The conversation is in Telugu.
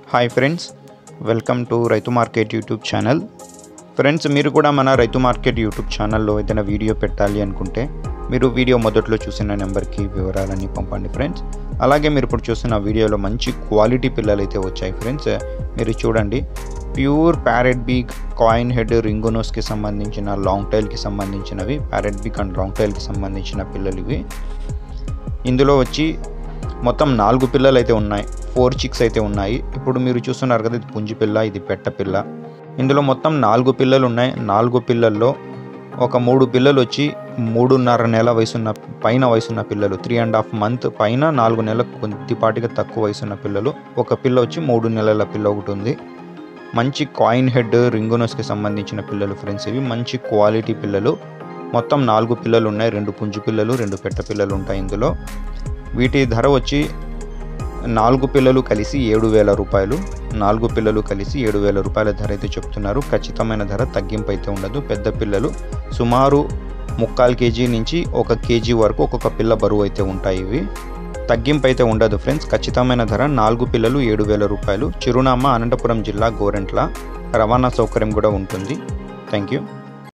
hi friends welcome to Raithu market YouTube channel friends మీరు కూడా మన రైతు మార్కెట్ యూట్యూబ్ ఛానల్లో ఏదైనా వీడియో పెట్టాలి అనుకుంటే మీరు వీడియో మొదట్లో చూసిన నెంబర్కి వివరాలన్నీ పంపండి ఫ్రెండ్స్ అలాగే మీరు ఇప్పుడు చూస్తున్న వీడియోలో మంచి క్వాలిటీ పిల్లలు అయితే వచ్చాయి ఫ్రెండ్స్ మీరు చూడండి pure parrot beak coin head రింగోనోస్కి సంబంధించిన లాంగ్ టైల్కి సంబంధించినవి ప్యారెట్ బీక్ అండ్ లాంగ్ టైల్కి సంబంధించిన పిల్లలు ఇవి ఇందులో వచ్చి మొత్తం నాలుగు పిల్లలు అయితే ఉన్నాయి ఫోర్ చిక్స్ అయితే ఉన్నాయి ఇప్పుడు మీరు చూస్తున్నారు కదా ఇది పుంజి పిల్ల ఇది పెట్ట పిల్ల ఇందులో మొత్తం నాలుగు పిల్లలు ఉన్నాయి నాలుగు పిల్లల్లో ఒక మూడు పిల్లలు వచ్చి మూడున్నర నెల వయసున్న పైన వయసున్న పిల్లలు త్రీ అండ్ హాఫ్ మంత్ పైన నాలుగు నెలల కొద్దిపాటిగా తక్కువ వయసున్న పిల్లలు ఒక పిల్ల వచ్చి మూడు నెలల పిల్ల ఒకటి ఉంది మంచి కాయిన్ హెడ్ రింగునోస్కి సంబంధించిన పిల్లలు ఫ్రెండ్స్ ఇవి మంచి క్వాలిటీ పిల్లలు మొత్తం నాలుగు పిల్లలు ఉన్నాయి రెండు పుంజు పిల్లలు రెండు పెట్ట పిల్లలు ఉంటాయి ఇందులో వీటి ధర వచ్చి నాలుగు పిల్లలు కలిసి ఏడు వేల రూపాయలు నాలుగు పిల్లలు కలిసి ఏడు వేల రూపాయల ధర అయితే చెప్తున్నారు ఖచ్చితమైన ధర తగ్గింపు అయితే ఉండదు పెద్ద పిల్లలు సుమారు ముక్కాలు కేజీ నుంచి ఒక కేజీ వరకు ఒక్కొక్క పిల్ల బరువు అయితే ఉంటాయి ఇవి తగ్గింపు అయితే ఉండదు ఫ్రెండ్స్ ఖచ్చితమైన ధర నాలుగు పిల్లలు ఏడు వేల రూపాయలు చిరునామా అనంతపురం జిల్లా గోరెంట్ల రవాణా సౌకర్యం కూడా ఉంటుంది థ్యాంక్ యూ